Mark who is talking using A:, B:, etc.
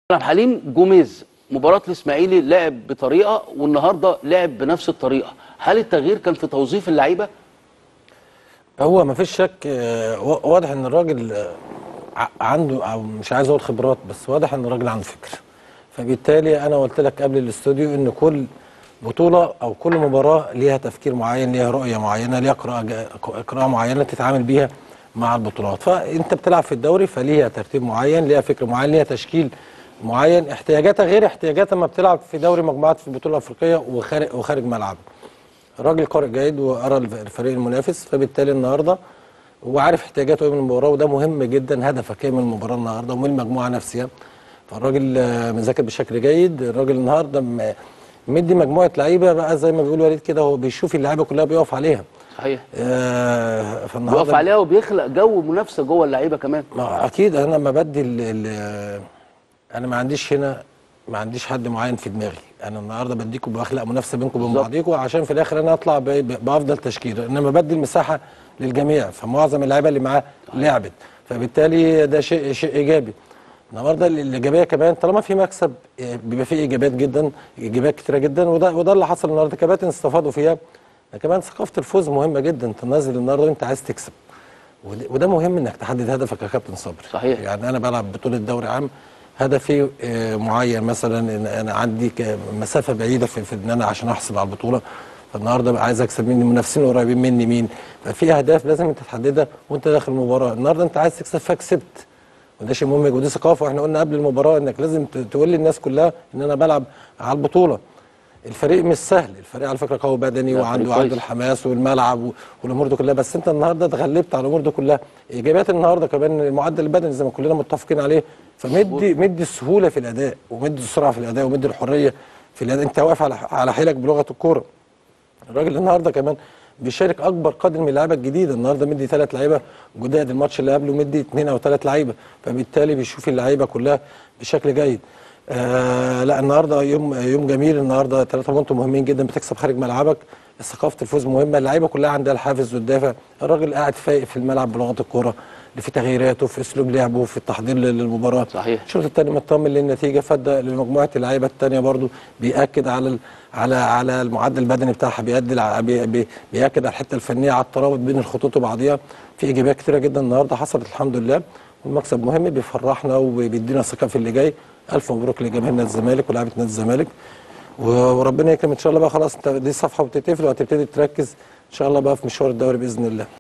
A: عبد الحليم جوميز مباراة الإسماعيلي لعب بطريقة والنهاردة لعب بنفس الطريقة هل التغيير كان في توظيف اللعيبة؟
B: هو ما فيش شك آه، وا- واضح ان الراجل آه، ع- عنده او مش عايز اقول خبرات بس واضح ان الراجل عنده فكر فبالتالي انا قلت لك قبل الاستوديو ان كل بطوله او كل مباراه ليها تفكير معين ليها رؤيه معينه ليها قراءه جا- قراءه معينه تتعامل بيها مع البطولات فانت بتلعب في الدوري فليها ترتيب معين ليها فكر معين ليها تشكيل معين احتياجاتها غير احتياجات لما بتلعب في دوري مجموعات في البطوله الافريقيه وخارج وخارج ملعبك الراجل قارئ جيد وقرا الف- الفريق المنافس فبالتالي النهارده وعارف احتياجاته ايه من المباراه وده مهم جدا هدفك ايه من المباراه النهارده ومن المجموعه نفسها فالراجل آه، مذاكر بشكل جيد الراجل النهارده م- مدي مجموعه لعيبه بقى زي ما بيقول وليد كده هو بيشوف اللعيبه كلها بيقف عليها
A: صحيح
B: آه فالنهارده
A: بيقف عليها وبيخلق جو منافسة جوه اللعيبة كمان
B: ما اكيد انا لما بدي ال ال انا ما عنديش هنا ما عنديش حد معين في دماغي انا النهارده بديكم بخلق منافسه بينكم وبين
A: بالظبط.
B: بعضيكم عشان في الاخر انا اطلع ب- ب- بافضل تشكيل انما بدي المساحه للجميع فمعظم اللعيبه اللي معاه لعبت فبالتالي ده شيء شيء ايجابي النهارده الايجابيه كمان طالما في مكسب آه، بيبقى في ايجابيات جدا ايجابيات كتيره جدا وده وده اللي حصل النهارده كباتن استفادوا فيها كمان ثقافه الفوز مهمه جدا انت نازل النهارده وانت عايز تكسب وده- وده مهم انك تحدد هدفك يا كابتن صبري
A: صحيح.
B: يعني انا بلعب بطوله دوري عام هدفي آه، معين مثلا ان انا عندي ك- مسافه بعيده في, في ان انا عشان احصل على البطوله فالنهارده بقى عايز اكسب مني المنافسين قريبين مني مين ففي اهداف لازم انت تحددها وانت داخل المباراه النهارده انت عايز تكسب فكسبت وده شيء مهم ودي ثقافه واحنا قلنا قبل المباراه انك لازم ت- تقول للناس كلها ان انا بلعب على البطوله الفريق مش سهل الفريق على فكره قوي بدني
A: لا،
B: وعنده
A: فريق
B: عنده
A: كويس.
B: الحماس والملعب و- والامور دي كلها بس انت النهارده اتغلبت على الامور دي كلها ايجابيات النهارده كمان المعدل البدني زي ما كلنا متفقين عليه فمدي مدي السهوله في الاداء ومدي السرعه في الاداء ومدي الحريه في الاداء انت واقف على على حيلك بلغه الكوره الراجل النهارده كمان بيشارك اكبر قدر من اللعيبه الجديده النهارده مدي ثلاث لعيبه جداد الماتش اللي قبله مدي اثنين او ثلاث لعيبه فبالتالي بيشوف اللعيبه كلها بشكل جيد آه لا النهارده يوم يوم جميل النهارده ثلاثه بونت مهمين جدا بتكسب خارج ملعبك ثقافه الفوز مهمه اللعيبه كلها عندها الحافز والدافع الراجل قاعد فايق في الملعب بلغه الكوره اللي في تغييراته في اسلوب لعبه في التحضير للمباراه
A: صحيح.
B: الشوط الثاني مطمن للنتيجه فادى لمجموعه اللعيبه الثانيه برضو بياكد على ال- على على المعدل البدني بتاعها بيأدي الع- بي بي بياكد على الحته الفنيه على الترابط بين الخطوط وبعضيها في ايجابيات كتيره جدا النهارده حصلت الحمد لله والمكسب مهم بيفرحنا وبيدينا ثقه في اللي جاي الف مبروك لجماهير نادي الزمالك ولاعيبه نادي الزمالك و- وربنا يكرم ان شاء الله بقى خلاص انت دي صفحه وبتتقفل وهتبتدي تركز ان شاء الله بقى في مشوار الدوري باذن الله